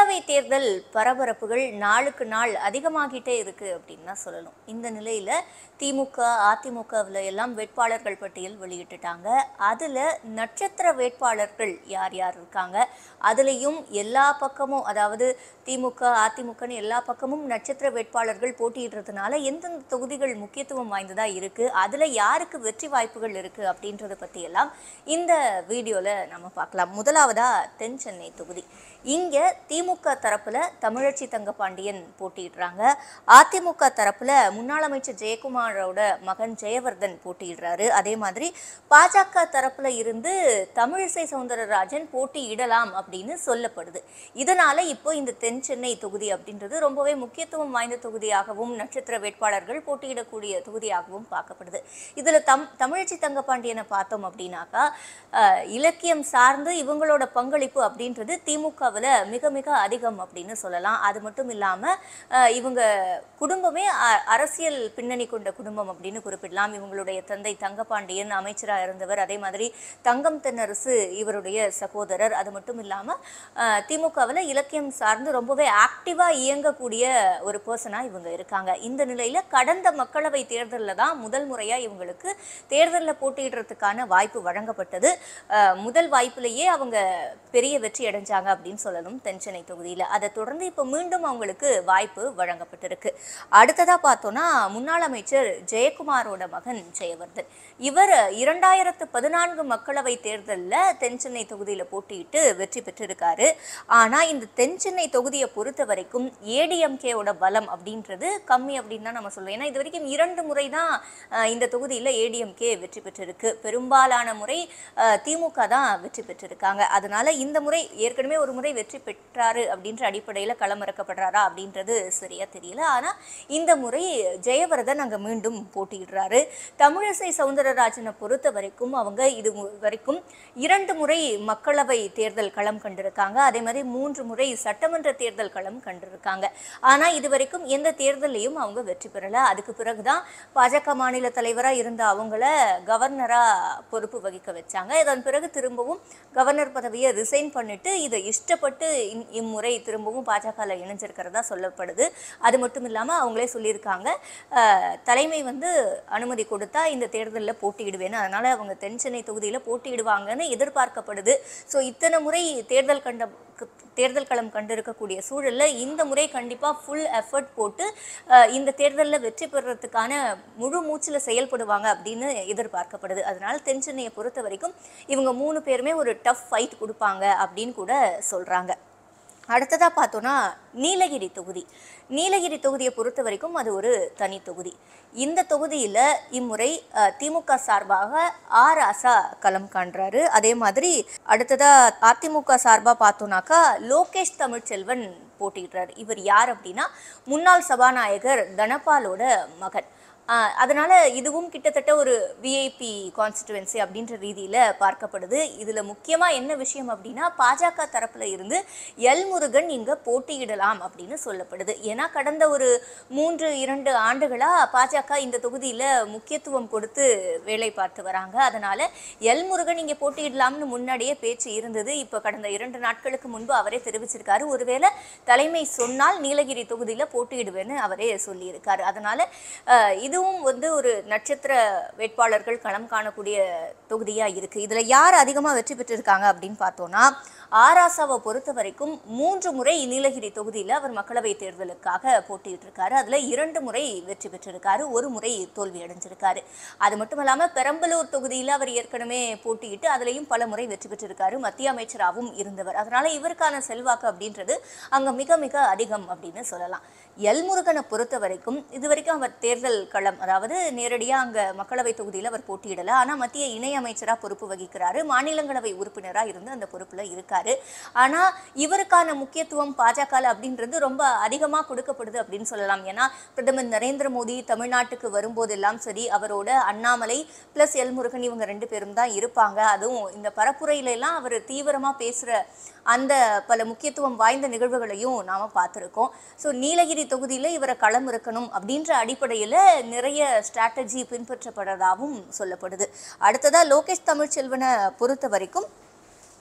மக்களவை தேர்தல் பரபரப்புகள் நாளுக்கு நாள் அதிகமாகிட்டே இருக்கு அப்படின்னு தான் சொல்லணும் இந்த நிலையில திமுக அதிமுகவில் எல்லாம் வேட்பாளர்கள் பட்டியல் வெளியிட்டுட்டாங்க அதுல நட்சத்திர வேட்பாளர்கள் யார் யார் இருக்காங்க அதுலேயும் எல்லா பக்கமும் அதாவது திமுக அதிமுகன்னு எல்லா பக்கமும் நட்சத்திர வேட்பாளர்கள் போட்டியிடுறதுனால எந்தெந்த தொகுதிகள் முக்கியத்துவம் வாய்ந்ததா இருக்கு அதுல யாருக்கு வெற்றி வாய்ப்புகள் இருக்கு அப்படின்றத பத்தி எல்லாம் இந்த வீடியோல நம்ம பார்க்கலாம் முதலாவதா தென் சென்னை தொகுதி இங்க திமுக தரப்புல தமிழச்சி தங்கபாண்டியன் போட்டியிடுறாங்க அதிமுக தரப்புல முன்னாள் அமைச்சர் ஜெயக்குமாரோட மகன் ஜெயவர்தன் போட்டியிடுறாரு அதே மாதிரி பாஜக தரப்புல இருந்து தமிழிசை சவுந்தரராஜன் போட்டியிடலாம் அப்படின்னு சொல்லப்படுது இதனால இப்போ இந்த தென் சென்னை தொகுதி அப்படின்றது ரொம்பவே முக்கியத்துவம் வாய்ந்த தொகுதியாகவும் நட்சத்திர வேட்பாளர்கள் போட்டியிடக்கூடிய தொகுதியாகவும் பார்க்கப்படுது இதுல தம் தமிழச்சி தங்கபாண்டியனை பார்த்தோம் அப்படின்னாக்கா அஹ், இலக்கியம் சார்ந்து இவங்களோட பங்களிப்பு அப்படின்றது திமுகவில் மிக மிக அதிகம் அப்படின்னு சொல்லலாம் அது மட்டும் இல்லாமல் இவங்க குடும்பமே அ- அரசியல் பின்னணி கொண்ட குடும்பம் அப்படின்னு குறிப்பிடலாம் இவங்களுடைய தந்தை தங்கபாண்டியன் அமைச்சராக இருந்தவர் அதே மாதிரி தங்கம் தென்னரசு இவருடைய சகோதரர் அது மட்டும் இல்லாமல் திமுகவில் இலக்கியம் சார்ந்து ரொம்பவே ஆக்டிவாக இயங்கக்கூடிய ஒரு பர்சனாக இவங்க இருக்காங்க இந்த நிலையில் கடந்த மக்களவை தேர்தலில் தான் முதல் முறையாக இவங்களுக்கு தேர்தலில் போட்டியிடுறதுக்கான வாய்ப்பு வழங்கப்பட்டது அஹ், முதல் வாய்ப்பிலேயே அவங்க பெரிய வெற்றி அடைஞ்சாங்க அப்படின்னு சொல்லணும் தென்சென்னை தொகுதியில் அதை தொடர்ந்து இப்போ மீண்டும் அவங்களுக்கு வாய்ப்பு வழங்கப்பட்டிருக்கு அடுத்ததாக பார்த்தோன்னா முன்னாள் அமைச்சர் ஜெயக்குமாரோட மகன் ஜெயவர்தன் இவர் இரண்டாயிரத்து பதினான்கு மக்களவை தேர்தலில் தென்சென்னை தொகுதியில் போட்டியிட்டு வெற்றி பெற்றிருக்காரு ஆனால் இந்த தென்சென்னை தொகுதியை பொறுத்த வரைக்கும் ஏடிஎம்கேவோட பலம் அப்படின்றது கம்மி அப்படின்னு தான் நம்ம சொல்லுவோம் ஏன்னா இது வரைக்கும் இரண்டு முறை தான் அஹ், இந்த தொகுதியில் ஏடிஎம்கே வெற்றி பெற்றிருக்கு பெரும்பாலான முறை அஹ், திமுக தான் வெற்றி பெற்றிருக்காங்க அதனால இந்த முறை ஏற்கனவே ஒரு முறை வெற்றி பெற்றாரு அப்படின்ற அடிப்படையில் களமிறக்கப்படுறாரா அப்படின்றது சரியா தெரியல ஆனால் இந்த முறை ஜெயவர்தன் அங்கே மீண்டும் போட்டியிடுறாரு தமிழிசை சவுந்தரராஜனை பொறுத்த வரைக்கும் அவங்க இது மு- வரைக்கும் இரண்டு முறை மக்களவை தேர்தல் களம் கண்டிருக்காங்க அதே மாதிரி மூன்று முறை சட்டமன்ற தேர்தல் களம் கண்டிருக்காங்க ஆனால் இது வரைக்கும் எந்த தேர்தலையும் அவங்க வெற்றி பெறல அதுக்கு பிறகுதான் பாஜக மாநில தலைவராக இருந்த அவங்கள கவர்னராக பொறுப்பு வகிக்க வச்சாங்க இதன் பிறகு திரும்பவும் கவர்னர் பதவியை ரிசைன் பண்ணிட்டு இதை இஷ்டப்பட்டு இம்- இம்முறை திரும்பவும் பாஜகவில் இணைஞ்சிருக்கிறதா சொல்லப்படுது அது மட்டும் இல்லாமல் அவங்களே சொல்லியிருக்காங்க அஹ், தலைமை வந்து அனுமதி கொடுத்தா இந்த தேர்தலில் போட்டியிடுவேன்னு அதனால அவங்க தென்சென்னை தொகுதியில் போட்டியிடுவாங்கன்னு எதிர்பார்க்கப்படுது ஸோ இத்தனை முறை தேர்தல் கண்ட தேர்தல் களம் கண்டிருக்கக்கூடிய சூழலில் இந்த முறை கண்டிப்பாக ஃபுல் எஃபர்ட் போட்டு அஹ், இந்த தேர்தலில் வெற்றி பெறுறதுக்கான முழு மூச்சில் செயல்படுவாங்க அப்படின்னு எதிர்பார்க்கப்படுது அதனால தென் சென்னையை பொறுத்த வரைக்கும் இவங்க மூணு பேருமே ஒரு டஃப் ஃபைட் கொடுப்பாங்க அப்படின்னு கூட சொல்கிறாங்க அடுத்ததாக பார்த்தோன்னா நீலகிரி தொகுதி நீலகிரி தொகுதியை பொறுத்த வரைக்கும் அது ஒரு தனி தொகுதி இந்த தொகுதியில் இம்முறை அஹ், திமுக சார்பாக ஆர் ஆசா களம் காண்றாரு அதே மாதிரி அடுத்ததாக அதிமுக சார்பாக பார்த்தோன்னாக்கா லோகேஷ் தமிழ்ச்செல்வன் போட்டியிடுறாரு இவர் யார் அப்படின்னா முன்னாள் சபாநாயகர் தனபாலோட மகன் ஆஹ் அதனால இதுவும் கிட்டத்தட்ட ஒரு விஐபி கான்ஸ்டிடுவன்சி அப்படின்ற ரீதியில் பார்க்கப்படுது இதில் முக்கியமாக என்ன விஷயம் அப்படின்னா பாஜக தரப்புல இருந்து எல் முருகன் இங்கே போட்டியிடலாம் அப்படின்னு சொல்லப்படுது ஏன்னா கடந்த ஒரு மூன்று இரண்டு ஆண்டுகளாக பாஜக இந்த தொகுதியில் முக்கியத்துவம் கொடுத்து வேலை பார்த்து வராங்க அதனால எல் முருகன் இங்கே போட்டியிடலாம்னு முன்னாடியே பேச்சு இருந்தது இப்போ கடந்த இரண்டு நாட்களுக்கு முன்பு அவரே தெரிவிச்சிருக்காரு ஒருவேளை தலைமை சொன்னால் நீலகிரி தொகுதியில் போட்டியிடுவேன்னு அவரே சொல்லியிருக்காரு அதனால அஹ், இதுவும் வந்து ஒரு நட்சத்திர வேட்பாளர்கள் களம் காணக்கூடிய தொகுதியாக இருக்குது இதில் யார் அதிகமாக வெற்றி பெற்றிருக்காங்க அப்படின்னு பார்த்தோன்னா ஆராசாவை பொறுத்த வரைக்கும் மூன்று முறை நீலகிரி தொகுதியில் அவர் மக்களவை தேர்தலுக்காக போட்டியிட்டு இருக்காரு அதில் இரண்டு முறை வெற்றி பெற்றிருக்காரு ஒரு முறை தோல்வி அடைஞ்சிருக்காரு அது மட்டும் இல்லாமல் பெரம்பலூர் தொகுதியில் அவர் ஏற்கனவே போட்டியிட்டு அதுலேயும் பல முறை வெற்றி பெற்றிருக்காரு மத்திய அமைச்சராகவும் இருந்தவர் அதனால இவருக்கான செல்வாக்கு அப்படின்றது அங்கே மிக மிக அதிகம் அப்படின்னு சொல்லலாம் எல் முருகனை பொறுத்த வரைக்கும் இது வரைக்கும் அவர் தேர்தல் களம் அதாவது நேரடியாக அங்கே மக்களவை தொகுதியில் அவர் போட்டியிடலை ஆனால் மத்திய இணை அமைச்சராக பொறுப்பு வகிக்கிறாரு மாநிலங்களவை உறுப்பினராக இருந்து அந்த பொறுப்பில் இருக்காரு ஆனால் இவருக்கான முக்கியத்துவம் பாஜக அப்படின்றது ரொம்ப அதிகமாக கொடுக்கப்படுது அப்படின்னு சொல்லலாம் ஏன்னா பிரதமர் நரேந்திர மோடி தமிழ்நாட்டுக்கு வரும்போதெல்லாம் சரி அவரோட அண்ணாமலை ப்ளஸ் எல் முருகன் இவங்க ரெண்டு பேரும் தான் இருப்பாங்க அதுவும் இந்த பரப்புரையில எல்லாம் அவர் தீவிரமாக பேசுகிற அந்த பல முக்கியத்துவம் வாய்ந்த நிகழ்வுகளையும் நாம் பார்த்துருக்கோம் ஸோ நீலகிரி தொகுதியில் இவரை களம் இருக்கணும் அப்படின்ற அடிப்படையில் நிறைய ஸ்ட்ராட்டஜி பின்பற்றப்படுறதாகவும் சொல்லப்படுது அடுத்ததாக லோகேஷ் தமிழ்ச்செல்வனை பொறுத்த வரைக்கும்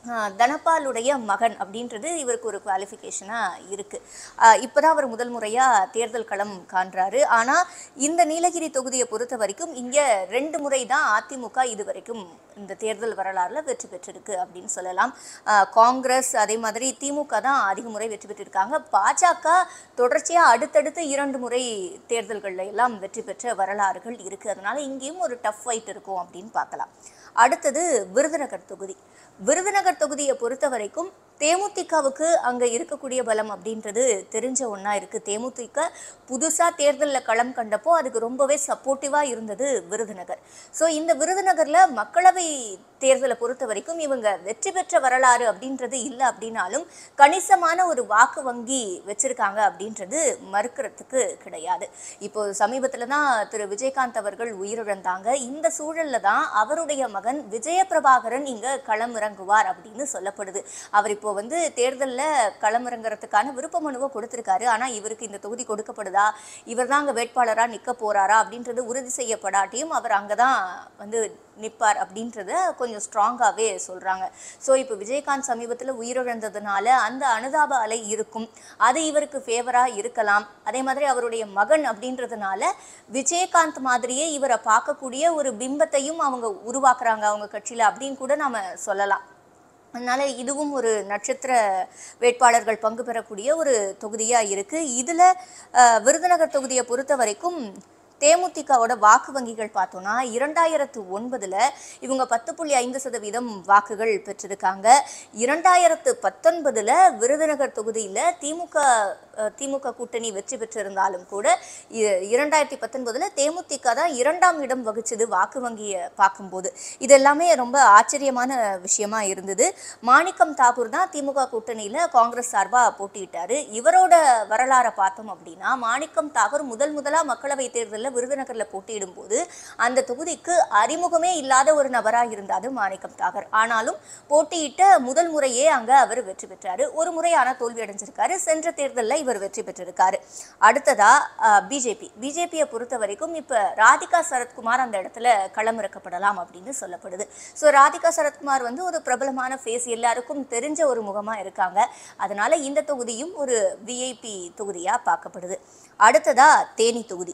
ஆஹ் தனபாலுடைய மகன் அப்படின்றது இவருக்கு ஒரு குவாலிஃபிகேஷனாக இருக்குது இப்போ தான் அவர் முதல் முறையாக தேர்தல் களம் காண்றாரு ஆனால் இந்த நீலகிரி தொகுதியை பொறுத்த வரைக்கும் இங்கே ரெண்டு முறை தான் அதிமுக இது வரைக்கும் இந்த தேர்தல் வரலாறுல வெற்றி பெற்றிருக்கு அப்படின்னு சொல்லலாம் ஆஹ் காங்கிரஸ் அதே மாதிரி திமுக தான் அதிக முறை வெற்றி பெற்றிருக்காங்க பாஜக தொடர்ச்சியாக அடுத்தடுத்து இரண்டு முறை தேர்தல்களில் எல்லாம் வெற்றி பெற்ற வரலாறுகள் இருக்குது அதனால இங்கேயும் ஒரு டஃப் ஃபைட் இருக்கும் அப்படின்னு பார்க்கலாம் அடுத்தது விருதுநகர் தொகுதி விருதுநகர் தொகுதியை பொறுத்த வரைக்கும் தேமுதிகவுக்கு அங்கே இருக்கக்கூடிய பலம் அப்படின்றது தெரிஞ்ச ஒன்றா இருக்குது தேமுதிக புதுசாக தேர்தலில் களம் கண்டப்போ அதுக்கு ரொம்பவே சப்போர்ட்டிவாக இருந்தது விருதுநகர் ஸோ இந்த விருதுநகரில் மக்களவை தேர்தலை பொறுத்த வரைக்கும் இவங்க வெற்றி பெற்ற வரலாறு அப்படின்றது இல்லை அப்படின்னாலும் கணிசமான ஒரு வாக்கு வங்கி வச்சிருக்காங்க அப்படின்றது மறுக்கிறதுக்கு கிடையாது இப்போ சமீபத்தில் தான் திரு விஜயகாந்த் அவர்கள் உயிரிழந்தாங்க இந்த சூழல்ல தான் அவருடைய மகன் விஜயபிரபாகரன் இங்க களமிறங்குவார் அப்படின்னு சொல்லப்படுது அவர் இப்போ வந்து தேர்தலில் களமிறங்குறதுக்கான விருப்ப மனுவை கொடுத்திருக்காரு ஆனா இவருக்கு இந்த தொகுதி கொடுக்கப்படுதா இவர் தான் அங்கே வேட்பாளராக நிற்க போறாரா அப்படின்றது உறுதி செய்யப்படாட்டியும் அவர் அங்கே தான் வந்து நிற்பார் அப்படின்றத கொஞ்சம் ஸ்ட்ராங்காகவே சொல்கிறாங்க ஸோ இப்போ விஜயகாந்த் சமீபத்தில் உயிரிழந்ததுனால அந்த அனுதாப அலை இருக்கும் அது இவருக்கு ஃபேவராக இருக்கலாம் அதே மாதிரி அவருடைய மகன் அப்படின்றதுனால விஜயகாந்த் மாதிரியே இவரை பார்க்கக்கூடிய ஒரு பிம்பத்தையும் அவங்க உருவாக்குறாங்க அவங்க கட்சியில் அப்படின்னு கூட நாம சொல்லலாம் அதனால இதுவும் ஒரு நட்சத்திர வேட்பாளர்கள் பங்கு பெறக்கூடிய ஒரு தொகுதியாக இருக்குது இதில் விருதுநகர் தொகுதியை பொறுத்த வரைக்கும் தேமுதிகவோட வாக்கு வங்கிகள் பார்த்தோம்னா இரண்டாயிரத்து ஒன்பதில் இவங்க பத்து புள்ளி ஐந்து சதவீதம் வாக்குகள் பெற்றிருக்காங்க இரண்டாயிரத்து பத்தொன்பதில் விருதுநகர் தொகுதியில் திமுக அஹ், திமுக கூட்டணி வெற்றி பெற்றிருந்தாலும் கூட இ- இரண்டாயிரத்தி பத்தொன்பதில் தேமுதிக தான் இரண்டாம் இடம் வகிச்சது வாக்கு வங்கியை பார்க்கும்போது இது எல்லாமே ரொம்ப ஆச்சரியமான விஷயமா இருந்தது மாணிக்கம் தாக்கூர் தான் திமுக கூட்டணியில் காங்கிரஸ் சார்பாக போட்டியிட்டாரு இவரோட வரலாறை பார்த்தோம் அப்படின்னா மாணிக்கம் தாக்கூர் முதல் முதலாக மக்களவை தேர்தலில் விருதுநகரில் போட்டியிடும் போது அந்த தொகுதிக்கு அறிமுகமே இல்லாத ஒரு நபராக இருந்தார் மாணிக்கம் தாகர் ஆனாலும் போட்டியிட்ட முதல் முறையே அங்கே அவர் வெற்றி பெற்றாரு ஒரு முறை ஆனால் தோல்வி அடைஞ்சிருக்காரு சென்ற தேர்தலில் இவர் வெற்றி பெற்றிருக்காரு அடுத்ததா பிஜேபி பிஜேபியை பொறுத்த வரைக்கும் இப்போ ராதிகா சரத்குமார் அந்த இடத்துல களமிறக்கப்படலாம் அப்படின்னு சொல்லப்படுது ஸோ ராதிகா சரத்குமார் வந்து ஒரு பிரபலமான ஃபேஸ் எல்லாருக்கும் தெரிஞ்ச ஒரு முகமாக இருக்காங்க அதனால இந்த தொகுதியும் ஒரு விஐபி தொகுதியாக பார்க்கப்படுது அடுத்ததா தேனி தொகுதி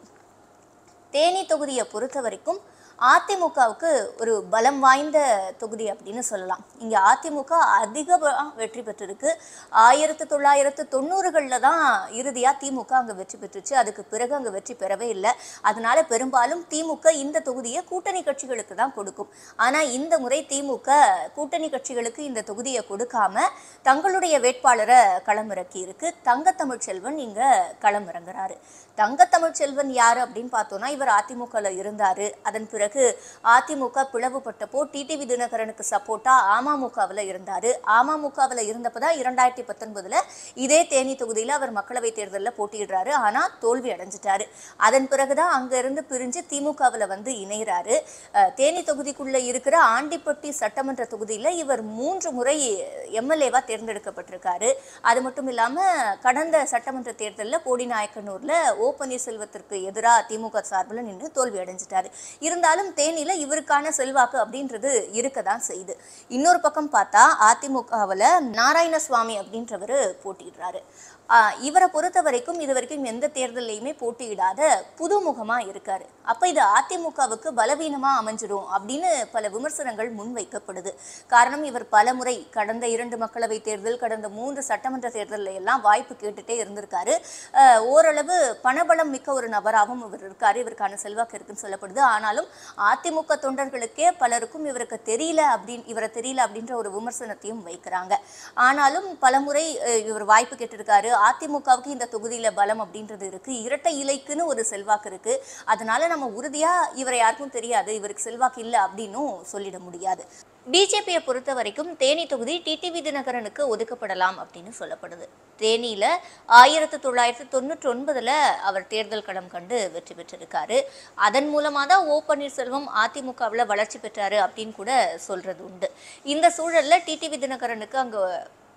தேனி தொகுதியை பொறுத்த வரைக்கும் அதிமுகவுக்கு ஒரு பலம் வாய்ந்த தொகுதி அப்படின்னு சொல்லலாம் இங்கே அதிமுக அதிக ப- வெற்றி பெற்றிருக்கு ஆயிரத்து தொள்ளாயிரத்து தொண்ணூறுகளில் தான் இறுதியாக திமுக அங்கே வெற்றி பெற்றுச்சு அதுக்கு பிறகு அங்கே வெற்றி பெறவே இல்லை அதனால பெரும்பாலும் திமுக இந்த தொகுதியை கூட்டணி கட்சிகளுக்கு தான் கொடுக்கும் ஆனால் இந்த முறை திமுக கூட்டணி கட்சிகளுக்கு இந்த தொகுதியை கொடுக்காம தங்களுடைய வேட்பாளரை களமிறக்கி இருக்கு தங்க தமிழ்ச்செல்வன் இங்கே களமிறங்குறாரு தங்க தமிழ்ச்செல்வன் யார் அப்படின்னு பார்த்தோம்னா இவர் அதிமுகவில் இருந்தார் அதன் பிறகு அதிமுக பிளவுபட்டப்போ டிடிவி தினகரனுக்கு சப்போர்ட்டாக அமமுகவில் இருந்தார் அமமுகவில் இருந்தப்போ தான் இரண்டாயிரத்தி பத்தொன்பதில் இதே தேனி தொகுதியில் அவர் மக்களவைத் தேர்தலில் போட்டியிடுறாரு ஆனால் தோல்வி அடைஞ்சிட்டாரு அதன் பிறகு தான் அங்கேருந்து பிரிஞ்சு திமுகவில் வந்து இணைகிறாரு அஹ், தேனி தொகுதிக்குள்ளே இருக்கிற ஆண்டிப்பட்டி சட்டமன்ற தொகுதியில் இவர் மூன்று முறை எம்எல்ஏவாக தேர்ந்தெடுக்கப்பட்டிருக்காரு அது மட்டும் இல்லாமல் கடந்த சட்டமன்ற தேர்தலில் போடிநாயக்கனூரில் ஓ பன்னீர்செல்வத்திற்கு எதிராக திமுக சார்பில் நின்று தோல்வி அடைஞ்சிட்டாரு இருந்தாலும் தேனியில் இவருக்கான செல்வாக்கு அப்படின்றது இருக்க தான் செய்யுது இன்னொரு பக்கம் பார்த்தா அதிமுகவில் நாராயணசுவாமி அப்படின்றவர் போட்டியிடுறாரு ஆஹ் இவரை பொறுத்த வரைக்கும் இது வரைக்கும் எந்த தேர்தல்லையுமே போட்டியிடாத புதுமுகமா இருக்காரு அப்ப இது அதிமுகவுக்கு பலவீனமா அமைஞ்சிடும் அப்படின்னு பல விமர்சனங்கள் முன்வைக்கப்படுது காரணம் இவர் பலமுறை கடந்த இரண்டு மக்களவை தேர்தல் கடந்த மூன்று சட்டமன்ற தேர்தலில் எல்லாம் வாய்ப்பு கேட்டுட்டே இருந்திருக்காரு ஆஹ் ஓரளவு பணபலம் மிக்க ஒரு நபராகவும் இவர் இருக்காரு இவருக்கான செல்வாக்கு இருக்குன்னு சொல்லப்படுது ஆனாலும் அதிமுக தொண்டர்களுக்கே பலருக்கும் இவருக்கு தெரியல அப்படின்னு இவரை தெரியல அப்படின்ற ஒரு விமர்சனத்தையும் வைக்கிறாங்க ஆனாலும் பலமுறை அஹ், இவர் வாய்ப்பு கேட்டிருக்காரு அதிமுகவுக்கு இந்த தொகுதியில பலம் அப்படின்றது இருக்கு இரட்டை இலைக்குன்னு ஒரு செல்வாக்கு இருக்கு அதனால நம்ம உறுதியா இவரை யாருக்கும் தெரியாது இவருக்கு செல்வாக்கு இல்லை அப்படின்னும் சொல்லிட முடியாது பிஜேபியை பொறுத்த வரைக்கும் தேனி தொகுதி டிடிவி தினகரனுக்கு ஒதுக்கப்படலாம் அப்படின்னு சொல்லப்படுது தேனியில ஆயிரத்தி தொள்ளாயிரத்தி தொண்ணூற்றி ஒன்பதுல அவர் தேர்தல் களம் கண்டு வெற்றி பெற்றிருக்காரு அதன் மூலமாக தான் ஓ பன்னீர்செல்வம் அதிமுகவில் வளர்ச்சி பெற்றாரு அப்படின்னு கூட சொல்றது உண்டு இந்த சூழல்ல டிடிவி தினகரனுக்கு அங்க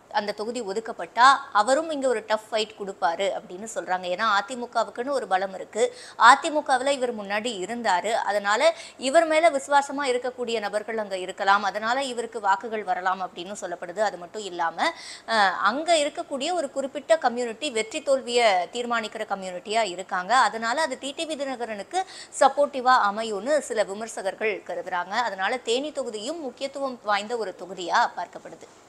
அந்த தொகுதி ஒதுக்கப்பட்டா அவரும் இங்க ஒரு டஃப் ஃபைட் கொடுப்பாரு அப்படின்னு சொல்றாங்க ஏன்னா அதிமுகவுக்குன்னு ஒரு பலம் இருக்கு அதிமுகவில் இவர் முன்னாடி இருந்தாரு அதனால இவர் மேல விசுவாசமா இருக்கக்கூடிய நபர்கள் அங்க இருக்கலாம் அதனால இவருக்கு வாக்குகள் வரலாம் அப்படின்னு சொல்லப்படுது அது மட்டும் இல்லாம அஹ், அங்க இருக்கக்கூடிய ஒரு குறிப்பிட்ட கம்யூனிட்டி வெற்றி தோல்வியை தீர்மானிக்கிற கம்யூனிட்டியா இருக்காங்க அதனால அது டிடிவி தினகரனுக்கு சப்போர்ட்டிவா அமையும்னு சில விமர்சகர்கள் கருதுறாங்க அதனால தேனி தொகுதியும் முக்கியத்துவம் வாய்ந்த ஒரு தொகுதியா பார்க்கப்படுது